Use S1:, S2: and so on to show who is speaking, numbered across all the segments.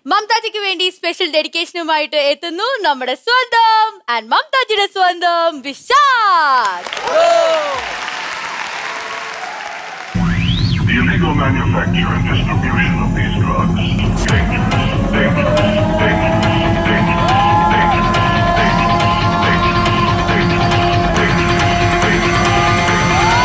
S1: മംതാജിക്ക് വേണ്ടി സ്പെഷ്യൽ ഡെഡിക്കേഷനുമായിട്ട് എത്തുന്നു നമ്മുടെ സ്വന്തം ആൻഡ് മംതാജിയുടെ സ്വന്തം Vishakh
S2: The illegal manufacture and distribution of these drugs. Dangerous, dangerous, dangerous, dangerous, dangerous, dangerous, dangerous, dangerous, dangerous,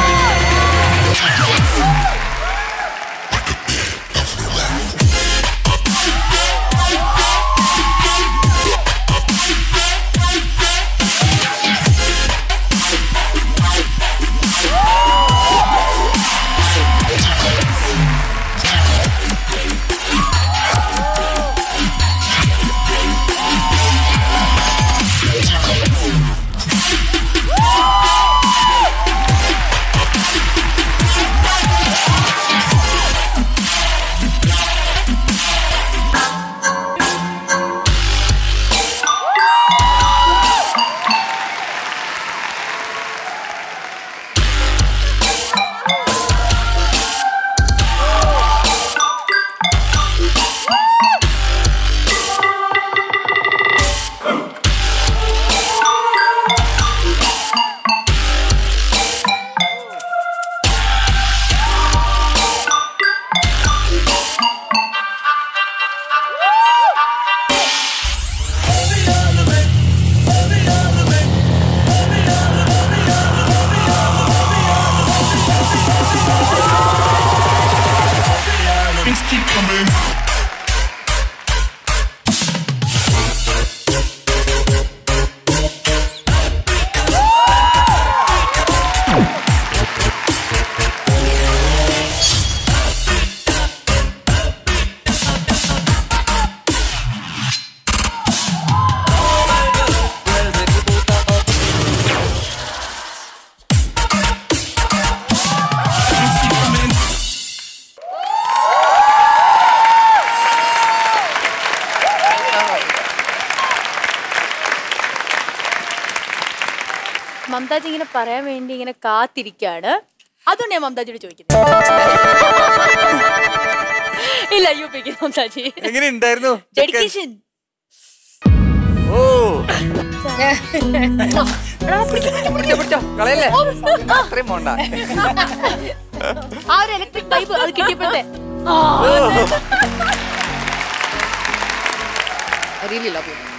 S3: Things keep coming. Things keep coming.
S1: മംതാജ് ഇങ്ങനെ പറയാൻ വേണ്ടി ഇങ്ങനെ കാത്തിരിക്കാണ് അതുകൊണ്ട് ഞാൻ മംതാജിയോട് ചോദിക്കുന്നത് ഇല്ല യു പിക്ക് മംതാജി
S4: എങ്ങനെ ഉണ്ടായിരുന്നു
S1: ഡെഡിക്കേഷൻ
S4: ഓ പിടിച്ചോ, പിടിച്ചോ, കളയല്ലേ അത്രയും പോണ്ട
S1: ആ ഒരു ഇലക്ട്രിക് പൈപ്പ് അത് കിട്ടിയപ്പോഴത്തെ
S5: I really love you.